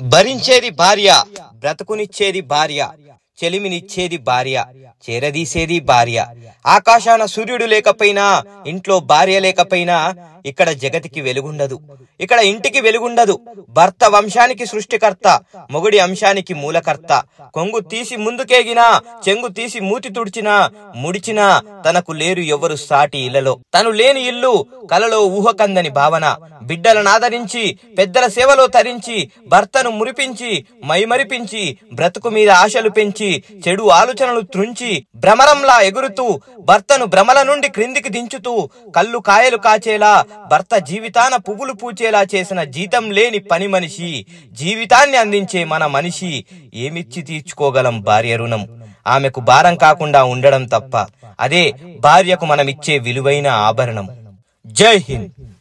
భరించేది భార్య బ్రతుకునిచ్చేది భార్య చెలిమినిచ్చేది భార్య చేరదీసేది భార్య ఆకాశాన సూర్యుడు లేకపోయినా ఇంట్లో భార్య లేకపోయినా ఇక్కడ జగతికి వెలుగుండదు ఇక్కడ ఇంటికి వెలుగుండదు భర్త వంశానికి సృష్టికర్త మొగుడి అంశానికి మూలకర్త కొంగు తీసి ముందుకేగినా చెంగు తీసి మూతి తుడిచినా ముడిచినా తనకు లేరు ఎవరు సాటి ఇళ్లలో తను లేని ఇల్లు కలలో ఊహకందని భావన బిడ్డలను ఆదరించి పెద్దల సేవలో తరించి భర్తను మురిపించి మైమరిపించి బ్రతుకు మీద ఆశలు పెంచి చెడు ఆలోచనలు త్రుంచి భ్రమరంలా ఎగురుతూ భర్తను భ్రమల నుండి క్రిందికి దించుతూ కళ్ళు కాయలు కాచేలా భర్త జీవితాన పువ్వులు పూచేలా చేసిన జీతం లేని పని మనిషి జీవితాన్ని అందించే మన మనిషి ఏమిచ్చి తీర్చుకోగలం భార్య రుణం ఆమెకు భారం కాకుండా ఉండడం తప్ప అదే భార్యకు మనమిచ్చే విలువైన ఆభరణం జై హింద్